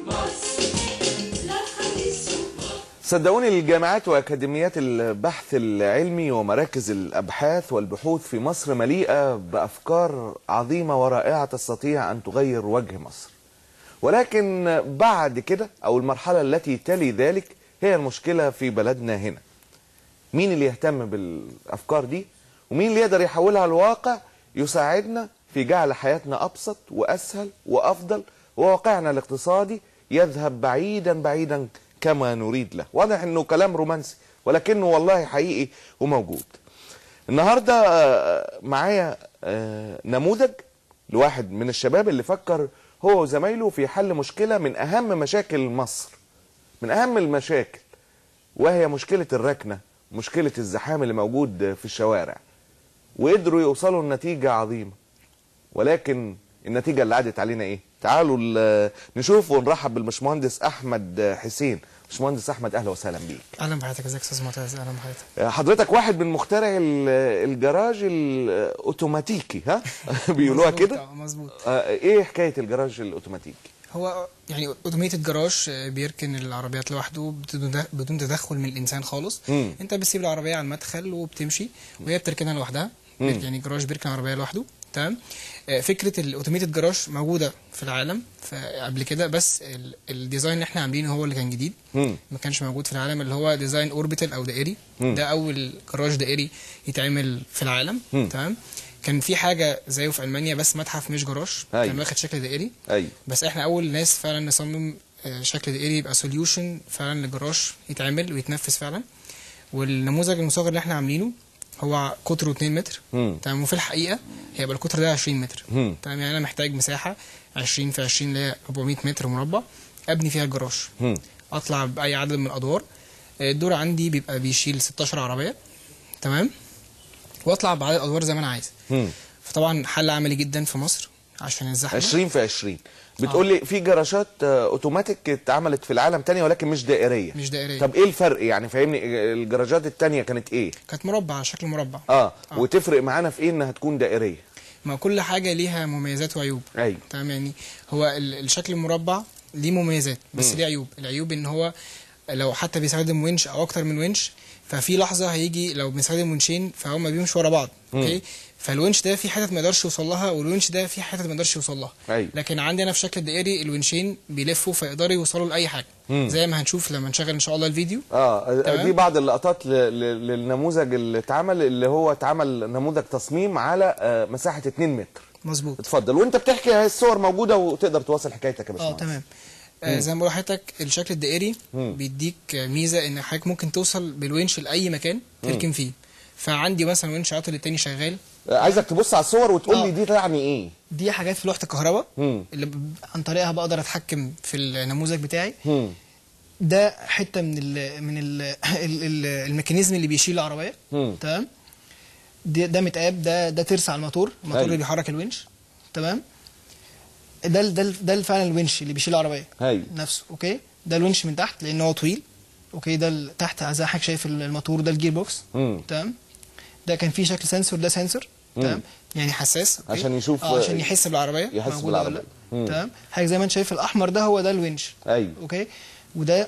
صدقوني الجامعات واكاديميات البحث العلمي ومراكز الابحاث والبحوث في مصر مليئه بافكار عظيمه ورائعه تستطيع ان تغير وجه مصر. ولكن بعد كده او المرحله التي تلي ذلك هي المشكله في بلدنا هنا. مين اللي يهتم بالافكار دي؟ ومين اللي يقدر يحولها لواقع يساعدنا في جعل حياتنا ابسط واسهل وافضل وواقعنا الاقتصادي يذهب بعيدا بعيدا كما نريد له واضح انه كلام رومانسي ولكنه والله حقيقي وموجود النهارده آه، معايا آه، نموذج لواحد من الشباب اللي فكر هو وزمايله في حل مشكله من اهم مشاكل مصر من اهم المشاكل وهي مشكله الركنه مشكله الزحام اللي موجود في الشوارع وقدروا يوصلوا لنتيجه عظيمه ولكن النتيجه اللي عادت علينا ايه تعالوا ال- نشوف ونرحب بالباشمهندس احمد حسين باشمهندس احمد اهلا وسهلا بيك اهلا بحضرتك ازيك يا استاذ معتز اهلا بحضرتك حضرتك واحد من مخترعي ال- الجراج الاوتوماتيكي ها بيقولوها مظبوط، كده آه، مظبوط آه، ايه حكايه الجراج الاوتوماتيكي هو يعني اوتوميتد جراج آه، بيركن العربيات لوحده بدون بدون تدخل من الانسان خالص مم. انت بتسيب العربيه على المدخل وبتمشي وهي بتركنها لوحدها مم. يعني جراج بيركن العربيه لوحده تمام آه، فكره الاوتوميتد جراج موجوده في العالم ف- قبل كده بس ال- الديزاين اللي احنا عاملينه هو اللي كان جديد مم. ما كانش موجود في العالم اللي هو ديزاين اوربيتال او دائري مم. ده اول جراج دائري يتعمل في العالم مم. تمام كان في حاجه زيه في المانيا بس متحف مش جراج أيوة. كان واخد شكل دائري ايوه بس احنا اول ناس فعلا نصمم آه، شكل دائري يبقى سوليوشن فعلا لجراج يتعمل ويتنفذ فعلا والنموذج المصغر اللي احنا عاملينه هو قطره 2 متر مم. تمام وفي الحقيقه هيبقى القطر ده 20 متر مم. تمام يعني انا محتاج مساحه 20 في 20 اللي هي 400 متر مربع ابني فيها الجراج مم. اطلع باي عدد من الادوار آه، الدور عندي بيبقى بيشيل 16 عربيه تمام واطلع بعدد الادوار زي ما انا عايز مم. فطبعا حل عملي جدا في مصر عشان الزحمه 20 في 20 بتقول لي في جراشات آه، اوتوماتيك اتعملت في العالم تانية ولكن مش دائريه مش دائريه طب ايه الفرق يعني فاهمني الجراجات التانية كانت ايه كانت مربع على شكل مربع اه آه. وتفرق معانا في ايه انها تكون دائريه ما كل حاجه ليها مميزات وعيوب ايوه تمام يعني هو ال- الشكل المربع ليه مميزات بس مم. ليه عيوب العيوب ان هو لو حتى بيستخدم ونش او اكتر من ونش ففي لحظه هيجي لو بنستخدم ونشين فهم بيمشوا ورا بعض اوكي فالونش ده في حتت ما يقدرش يوصل لها والونش ده في حتت ما يقدرش يوصل لها ايوه لكن عندي انا في شكل دائري الونشين بيلفوا فيقدروا يوصلوا لاي حاجه مم. زي ما هنشوف لما نشغل ان شاء الله الفيديو اه تمام. دي بعض اللقطات ل- ل- للنموذج اللي اتعمل اللي هو اتعمل نموذج تصميم على آه، مساحه 2 متر مظبوط اتفضل وانت بتحكي هاي الصور موجوده وتقدر توصل حكايتك يا اه باشمهندس تمام آه زي ما بقول لحضرتك الشكل الدائري مم. بيديك آه، ميزه ان حضرتك ممكن توصل بالونش لاي مكان تركن فيه فعندي مثلا ونش عطل التاني شغال آه، عايزك تبص على الصور وتقول آه. لي دي تعني ايه دي حاجات في لوحه الكهرباء مم. اللي ب- عن طريقها بقدر اتحكم في النموذج بتاعي مم. ده حته من ال من ال ال ال الميكانيزم اللي بيشيل العربيه مم. تمام ده, ده متقاب ده ده ترس على الموتور الموتور أيوة. اللي بيحرك الونش تمام ده ال- ده ال- ده فعلا الونش اللي بيشيل العربيه ايوه نفسه اوكي ده الونش من تحت لان هو طويل اوكي ده ال- تحت زي ما حضرتك شايف الموتور ده الجير بوكس مم. تمام ده كان فيه شكل سنسور ده سنسور مم. تمام يعني حساس أوكي؟ عشان يشوف- اه عشان يحس بالعربيه يحس موجودة ولا بالعربية. لا. مم. تمام حاجه زي ما انت شايف الاحمر ده هو ده الونش ايوه اوكي وده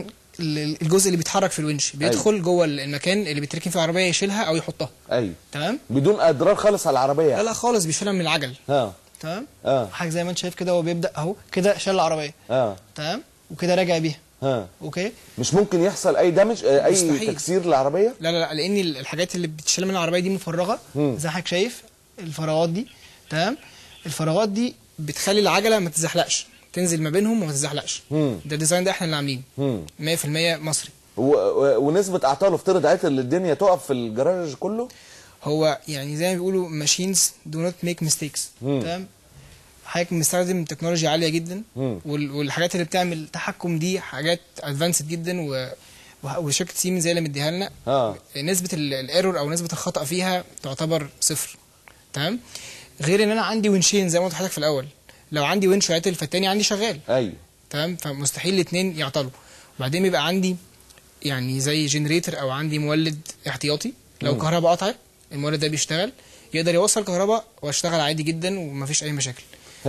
ال- الجزء اللي بيتحرك في الونش بيدخل جوه المكان اللي بيتركن فيه العربيه يشيلها او يحطها ايوه تمام بدون اضرار خالص على العربيه لا يعني. لا خالص بيشيلها من العجل اه تمام اه حاجه زي ما انت شايف كده هو بيبدا اهو كده شال العربيه اه تمام وكده راجع بيها ها اوكي مش ممكن يحصل اي دامج آه، اي مستحيل. تكسير للعربيه لا لا لا لان ال- الحاجات اللي بتشيل من العربيه دي مفرغه مم. زي حضرتك شايف الفراغات دي تمام الفراغات دي بتخلي العجله ما تتزحلقش تنزل ما بينهم وما تتزحلقش مم. ده الديزاين ده احنا اللي عاملينه مم. 100% مصري و... و... ونسبه اعطاله افترض عطل الدنيا تقف في الجراج كله هو يعني زي ما بيقولوا ماشينز دو نوت ميك ميستيكس مم. تمام حضرتك مستخدم تكنولوجيا عاليه جدا مم. وال- والحاجات اللي بتعمل تحكم دي حاجات ادفانسد جدا و وه- وشركه سيمنز هي اللي مديها لنا اه نسبه ال- الايرور او نسبه الخطا فيها تعتبر صفر تمام غير ان انا عندي ونشين زي ما قلت لحضرتك في الاول لو عندي ونش عطل فالتاني عندي شغال ايوه تمام فمستحيل الاثنين يعطلوا وبعدين بيبقى عندي يعني زي جنريتور او عندي مولد احتياطي لو مم. كهرباء قطعت المولد ده بيشتغل يقدر يوصل كهرباء واشتغل عادي جدا ومفيش اي مشاكل هايل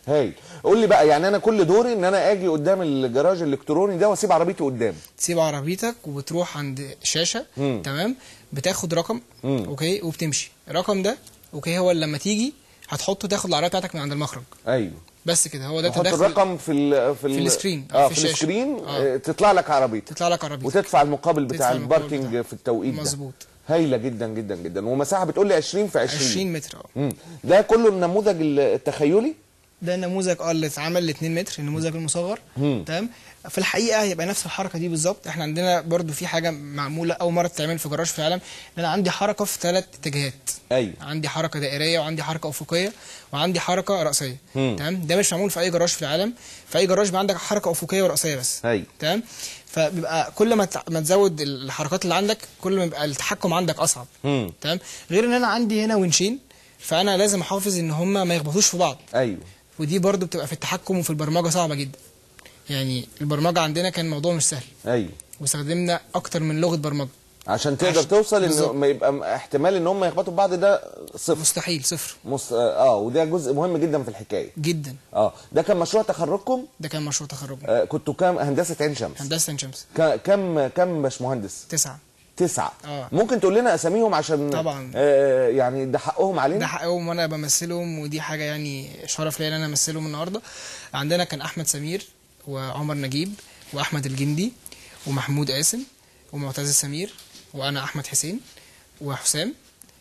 هاي قول لي بقى يعني انا كل دوري ان انا اجي قدام الجراج الالكتروني ده واسيب عربيتي قدام تسيب عربيتك وبتروح عند شاشه مم. تمام بتاخد رقم مم. اوكي وبتمشي الرقم ده اوكي هو لما تيجي هتحطه تاخد العربيه بتاعتك من عند المخرج ايوه بس كده هو ده تحط تدخل الرقم في ال في, ال- في السكرين، اه في في, الشاشة. السكرين آه. آه. تطلع لك عربيتك تطلع لك عربيتك وتدفع المقابل بتاع تدفع المقابل الباركينج بتاعه. في التوقيت ده مظبوط هايله جدا جدا جدا ومساحه بتقول لي 20 في 20 20 متر اه مم. ده كله النموذج التخيلي ده النموذج اه اللي اتعمل ل 2 متر النموذج المصغر مم. تمام في الحقيقه هيبقى نفس الحركه دي بالظبط احنا عندنا برضو في حاجه معموله اول مره تتعمل في جراج في العالم ان انا عندي حركه في ثلاث اتجاهات ايوه عندي حركه دائريه وعندي حركه افقيه وعندي حركه راسيه مم. تمام ده مش معمول في اي جراج في العالم في اي جراج بيبقى عندك حركه افقيه وراسيه بس ايوه تمام فبيبقى كل ما تع- ما تزود الحركات اللي عندك كل ما يبقى التحكم عندك اصعب مم. تمام غير ان انا عندي هنا ونشين فانا لازم احافظ ان هما ما يخبطوش في بعض ايوه ودي برضو بتبقى في التحكم وفي البرمجه صعبه جدا يعني البرمجه عندنا كان الموضوع مش سهل ايوه واستخدمنا اكتر من لغه برمجه عشان تقدر عشان- توصل انه بالظبط. ما يبقى احتمال ان هم يخبطوا في بعض ده صفر مستحيل صفر مص... اه وده جزء مهم جدا في الحكايه جدا اه ده كان مشروع تخرجكم ده كان مشروع تخرجنا آه كنتوا كام هندسه عين شمس هندسه عين شمس ك- كم كم باشمهندس تسعة تسعة آه. ممكن تقول لنا اساميهم عشان طبعاً. آه يعني ده حقهم علينا ده حقهم وانا بمثلهم ودي حاجه يعني شرف ليا ان انا امثلهم النهارده عندنا كان احمد سمير وعمر نجيب واحمد الجندي ومحمود قاسم ومعتز سمير وانا احمد حسين وحسام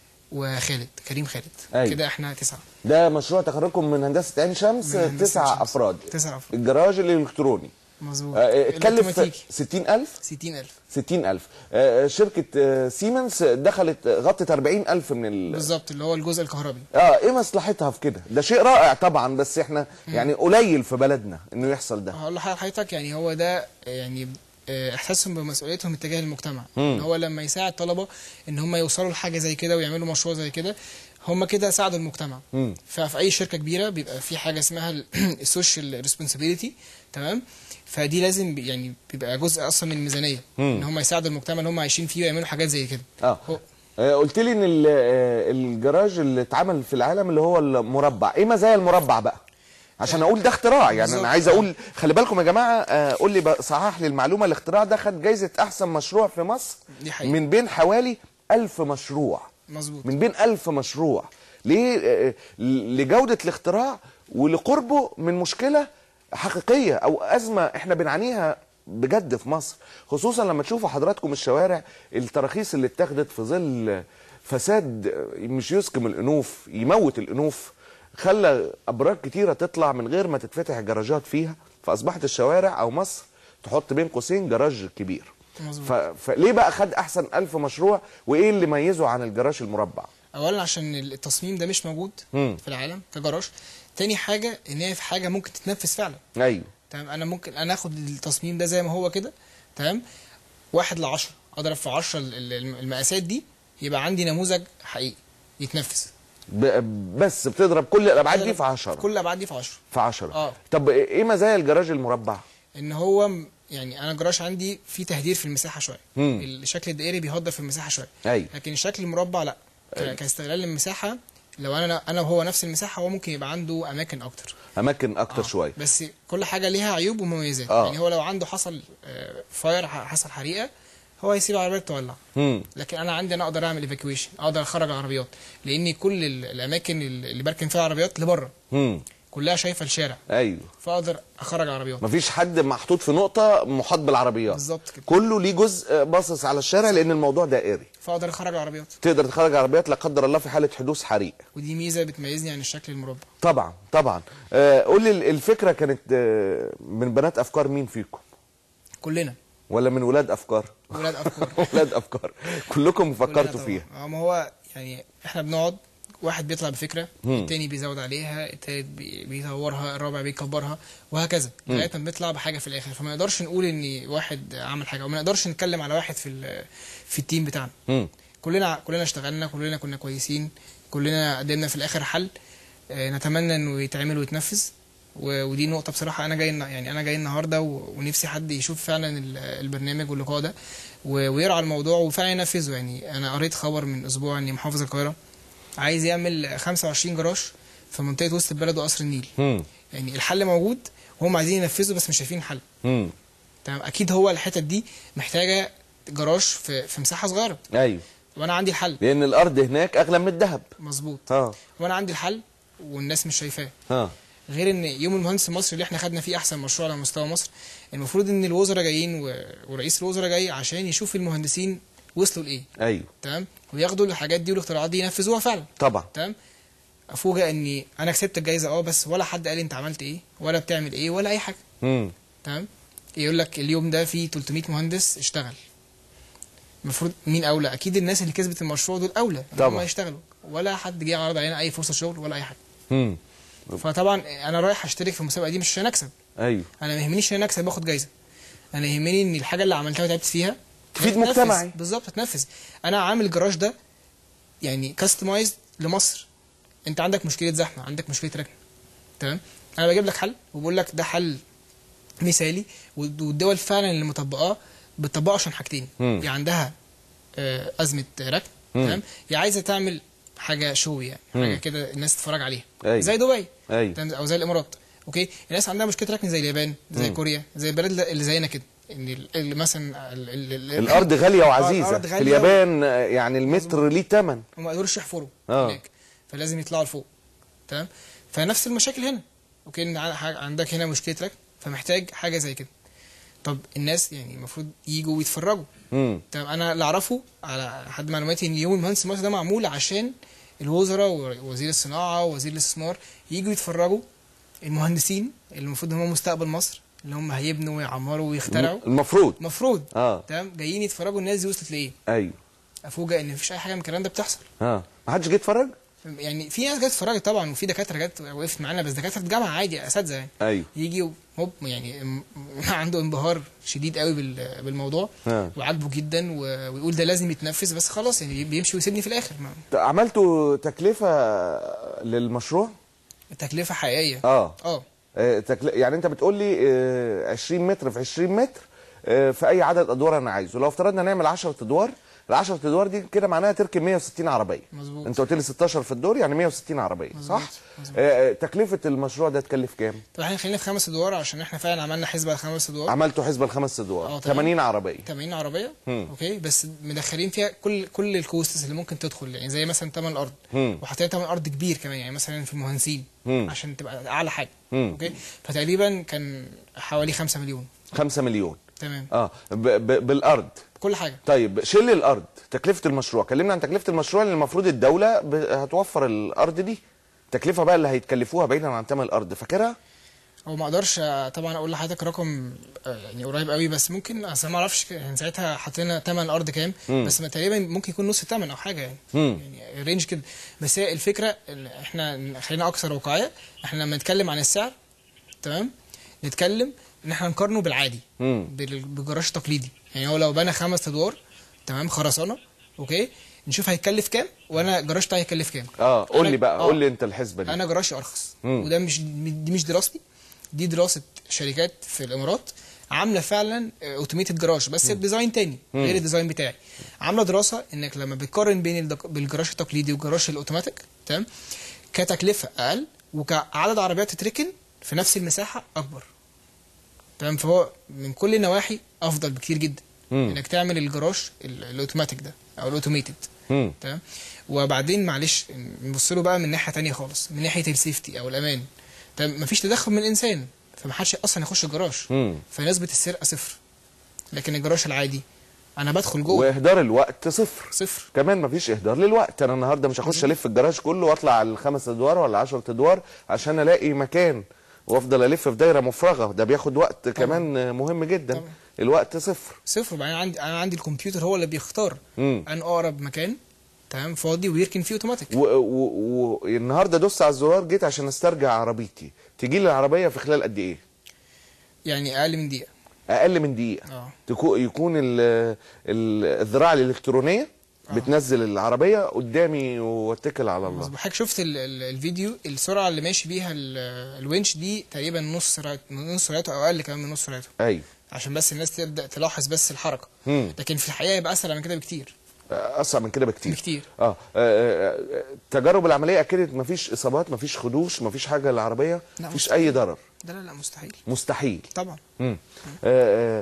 وخالد كريم خالد أيوة. كده احنا تسعه ده مشروع تخرجكم من هندسه عين شمس من هندسة تسع عين شمس. افراد تسع افراد الجراج الالكتروني مظبوط آه اتكلف الأوتوماتيكي. 60000 60000 60000 آه شركه آه سيمنز دخلت آه، غطت 40000 من ال... بالظبط اللي هو الجزء الكهربي اه ايه مصلحتها في كده ده شيء رائع طبعا بس احنا يعني قليل في بلدنا انه يحصل ده هقول لحضرتك يعني هو ده يعني آه، احساسهم بمسؤوليتهم اتجاه المجتمع مم. ان هو لما يساعد طلبه ان هم يوصلوا لحاجه زي كده ويعملوا مشروع زي كده هم كده ساعدوا المجتمع مم. ففي اي شركه كبيره بيبقى في حاجه اسمها السوشيال ريسبونسابيلتي تمام فدي لازم بي- يعني بيبقى جزء اصلا من الميزانيه مم. ان هم يساعدوا المجتمع اللي هم عايشين فيه ويعملوا حاجات زي كده اه هو- آه، قلت لي ان ال- آه، الجراج اللي اتعمل في العالم اللي هو المربع ايه مزايا المربع بقى عشان اقول ده اختراع يعني بالظبط. انا عايز اقول خلي بالكم يا جماعه آه، قول لي بقى صحح لي المعلومه الاختراع ده خد جايزه احسن مشروع في مصر دي حقيقة. من بين حوالي ألف مشروع مظبوط من بين ألف مشروع ليه آه، لجودة الاختراع ولقربه من مشكلة حقيقية أو أزمة إحنا بنعانيها بجد في مصر خصوصا لما تشوفوا حضراتكم الشوارع التراخيص اللي اتخذت في ظل فساد آه، مش يسكم الأنوف يموت الأنوف خلى أبراج كتيرة تطلع من غير ما تتفتح جراجات فيها فأصبحت الشوارع أو مصر تحط بين قوسين جراج كبير مظبوط. ف... فليه بقى خد أحسن ألف مشروع وإيه اللي ميزه عن الجراج المربع اولا عشان التصميم ده مش موجود مم. في العالم كجراج تاني حاجه ان هي في حاجه ممكن تتنفذ فعلا ايوه تمام انا ممكن انا اخد التصميم ده زي ما هو كده تمام واحد لعشرة اضرب في عشرة ال- ال- المقاسات دي يبقى عندي نموذج حقيقي يتنفذ ب- بس بتضرب كل الابعاد دي في 10 كل الابعاد دي في 10 في 10 آه. طب ايه مزايا الجراج المربع ان هو م- يعني انا جراج عندي فيه تهدير في المساحه شويه مم. الشكل الدائري بيهدر في المساحه شويه ايوه لكن الشكل المربع لا ك- كاستغلال للمساحه لو انا انا وهو نفس المساحه هو ممكن يبقى عنده اماكن اكتر اماكن اكتر آه، شويه بس كل حاجه ليها عيوب ومميزات آه. يعني هو لو عنده حصل آه، فاير ح- حصل حريقه هو هيسيب العربيه تولع امم لكن انا عندي انا اقدر اعمل ايفاكويشن اقدر اخرج العربيات لان كل ال- الاماكن اللي بركن فيها العربيات لبره امم كلها شايفه الشارع ايوه فاقدر اخرج العربيات مفيش حد محطوط في نقطه محاط بالعربيات بالظبط كده كله ليه جزء باصص على الشارع لان الموضوع دائري فاقدر اخرج العربيات تقدر تخرج عربيات لا قدر الله في حاله حدوث حريق ودي ميزه بتميزني عن الشكل المربع طبعا طبعا آه قول لي الفكره كانت آه من بنات افكار مين فيكم كلنا ولا من ولاد افكار ولاد افكار ولاد افكار كلكم كلنا فكرتوا طبعاً. فيها اه ما هو يعني احنا بنقعد واحد بيطلع بفكره مم. التاني بيزود عليها التالت بي- بيطورها الرابع بيكبرها وهكذا لغايه ما بنطلع بحاجه في الاخر فما نقدرش نقول ان واحد عمل حاجه وما نقدرش نتكلم على واحد في ال- في التيم بتاعنا امم كلنا كلنا اشتغلنا كلنا كنا كويسين كلنا قدمنا في الاخر حل آه، نتمنى انه يتعمل ويتنفذ و- ودي نقطة بصراحة أنا جاي النا- يعني أنا جاي النهاردة و- ونفسي حد يشوف فعلا ال- البرنامج واللقاء ده و- ويرعى الموضوع وفعلا ينفذه يعني أنا قريت خبر من أسبوع إن محافظ القاهرة عايز يعمل 25 جراج في منطقة وسط البلد وقصر النيل امم يعني الحل موجود وهم عايزين ينفذوا بس مش شايفين الحل امم تمام اكيد هو الحتت دي محتاجه جراج في في مساحه صغيره ايوه وانا عندي الحل لان الارض هناك اغلى من الذهب مظبوط اه وانا عندي الحل والناس مش شايفاه اه غير ان يوم المهندس المصري اللي احنا خدنا فيه احسن مشروع على مستوى مصر المفروض ان الوزراء جايين و... ورئيس الوزراء جاي عشان يشوف المهندسين وصلوا لايه ايوه تمام وياخدوا الحاجات دي والاختراعات دي ينفذوها فعلا طبعا تمام افوجئ اني انا كسبت الجايزه اه بس ولا حد قال لي انت عملت ايه ولا بتعمل ايه ولا اي حاجه امم تمام يقول لك اليوم ده فيه 300 مهندس اشتغل المفروض مين اولى اكيد الناس اللي كسبت المشروع دول اولى ان طبعا. هم يشتغلوا ولا حد جه عرض علينا اي فرصه شغل ولا اي حاجه امم فطبعا انا رايح اشترك في المسابقه دي مش عشان اكسب ايوه انا ما يهمنيش ان انا اكسب واخد جايزه انا يهمني ان الحاجه اللي عملتها وتعبت فيها تفيد تتنفذ. مجتمعي. بالظبط تتنفذ انا عامل الجراج ده يعني كاستمايزد لمصر انت عندك مشكله زحمه عندك مشكله ركن تمام انا بجيب لك حل وبقول لك ده حل مثالي والد- والدول فعلا اللي مطبقاه بتطبقه عشان حاجتين مم. يا عندها آه، ازمه ركن مم. تمام يا عايزه تعمل حاجه شو يعني مم. حاجه كده الناس تتفرج عليها أيوة. زي دبي ايوه تمام؟ او زي الامارات اوكي الناس عندها مشكله ركن زي اليابان زي مم. كوريا زي البلد اللي زينا كده ان ال- ال- مثلا ال- ال- ال- الارض غاليه وعزيزه الأرض في غالية اليابان آه، يعني المتر ليه ثمن وما قدروش يحفروا آه. هناك فلازم يطلعوا لفوق تمام فنفس المشاكل هنا اوكي إن ع- ح- عندك هنا مشكله ركن فمحتاج حاجه زي كده طب الناس يعني المفروض يجوا ويتفرجوا امم تمام انا اللي اعرفه على حد معلوماتي ان يوم المهندس المصري ده معمول عشان الوزراء ووزير الصناعه ووزير الاستثمار يجوا يتفرجوا المهندسين اللي المفروض ان هم مستقبل مصر اللي هم هيبنوا ويعمروا ويخترعوا المفروض المفروض اه تمام جايين يتفرجوا الناس دي وصلت لايه ايوه افوجئ ان مفيش اي حاجه من الكلام ده بتحصل اه ما حدش جه يتفرج يعني في ناس جت اتفرجت طبعا وفي دكاتره جت وقفت معانا بس دكاتره جامعه عادي اساتذه يعني ايوه يجي هوب يعني م- عنده انبهار شديد قوي بال- بالموضوع اه وعاجبه جدا و- ويقول ده لازم يتنفذ بس خلاص يعني بيمشي ويسيبني في الاخر ما- عملتوا تكلفه للمشروع التكلفه حقيقيه اه اه آه، تكل... يعني انت بتقول لي آه، 20 متر في 20 متر آه، في اي عدد ادوار انا عايزه لو افترضنا نعمل 10 ادوار ال 10 ادوار دي كده معناها تركب 160 عربيه مظبوط. انت قلت لي 16 في الدور يعني 160 عربيه مظبوط، صح مظبوط. آه، آه، تكلفه المشروع ده تكلف كام طب احنا خلينا في خمس ادوار عشان احنا فعلا عملنا حسبه لخمس ادوار عملتوا حسبه الخمس اه، ادوار تمام. 80 عربيه 80 عربيه مم. اوكي بس مدخلين فيها كل كل الكوستس اللي ممكن تدخل يعني زي مثلا ثمن الارض مم. وحاطين ثمن ارض كبير كمان يعني مثلا في المهندسين مم. عشان تبقى اعلى حاجه مم. اوكي فتقريبا كان حوالي 5 مليون 5 مليون تمام اه ب... ب... بالارض كل حاجه طيب شيل الارض تكلفه المشروع كلمنا عن تكلفه المشروع اللي المفروض الدوله ب... هتوفر الارض دي التكلفه بقى اللي هيتكلفوها بعيدا عن ثمن الارض فاكرها هو ما اقدرش آه، طبعا اقول لحضرتك رقم آه، يعني قريب قوي بس ممكن اصل أنا ما اعرفش يعني ساعتها حطينا ثمن الارض كام مم. بس ما تقريبا ممكن يكون نص الثمن او حاجه يعني مم. يعني رينج كده بس هي الفكره إن احنا خلينا اكثر واقعيه احنا لما نتكلم عن السعر تمام نتكلم ان احنا نقارنه بالعادي مم. بال- بالجراج التقليدي يعني هو لو بنى خمس ادوار تمام خرسانه اوكي نشوف هيكلف كام وانا جراج بتاعي هيكلف كام اه قول أنا- لي بقى آه. قول لي انت الحسبه دي انا جراجي ارخص مم. وده مش دي مش دراستي دي دراسه شركات في الامارات عامله فعلا اوتوميتد جراج بس بديزاين تاني مم. غير الديزاين بتاعي عامله دراسه انك لما بتقارن بين الدك- بالجراج التقليدي والجراج الاوتوماتيك تمام كتكلفه اقل وكعدد عربيات تتركن في نفس المساحه اكبر تمام فهو من كل النواحي افضل بكتير جدا مم. انك تعمل الجراج ال- الاوتوماتيك ده او الاوتوميتد مم. تمام وبعدين معلش نبص له بقى من ناحيه تانية خالص من ناحيه السيفتي او الامان تمام مفيش تدخل من الانسان فمحدش اصلا يخش الجراج مم. فنسبه السرقه صفر لكن الجراج العادي انا بدخل جوه واهدار الوقت صفر صفر كمان مفيش اهدار للوقت انا النهارده مش هخش الف الجراج كله واطلع على الخمس ادوار ولا 10 ادوار عشان الاقي مكان وافضل الف في دايره مفرغه ده بياخد وقت كمان مهم جدا طبعا. الوقت صفر صفر وبعدين عندي انا عندي الكمبيوتر هو اللي بيختار مم. ان اقرب مكان تمام فاضي ويركن فيه اوتوماتيك والنهارده دوست على الزرار جيت عشان استرجع عربيتي تجي لي العربيه في خلال قد ايه يعني اقل من دقيقه اقل من دقيقه اه تكو يكون ال- ال- الذراع الالكترونيه آه. بتنزل العربيه قدامي واتكل على الله مظبوط حضرتك شفت ال ال الفيديو السرعه اللي ماشي بيها ال- الونش دي تقريبا نص سرعه نص سرعته او اقل كمان من نص سرعته ايوه عشان بس الناس تبدا تلاحظ بس الحركه مم. لكن في الحقيقه يبقى اسرع من كده بكتير اسرع من كده بكتير بكتير. اه آه، آه، آه، تجارب العمليه اكدت مفيش اصابات مفيش خدوش مفيش حاجه للعربيه لا، مفيش اي ضرر ده لا لا مستحيل مستحيل طبعا مم. آه، آه،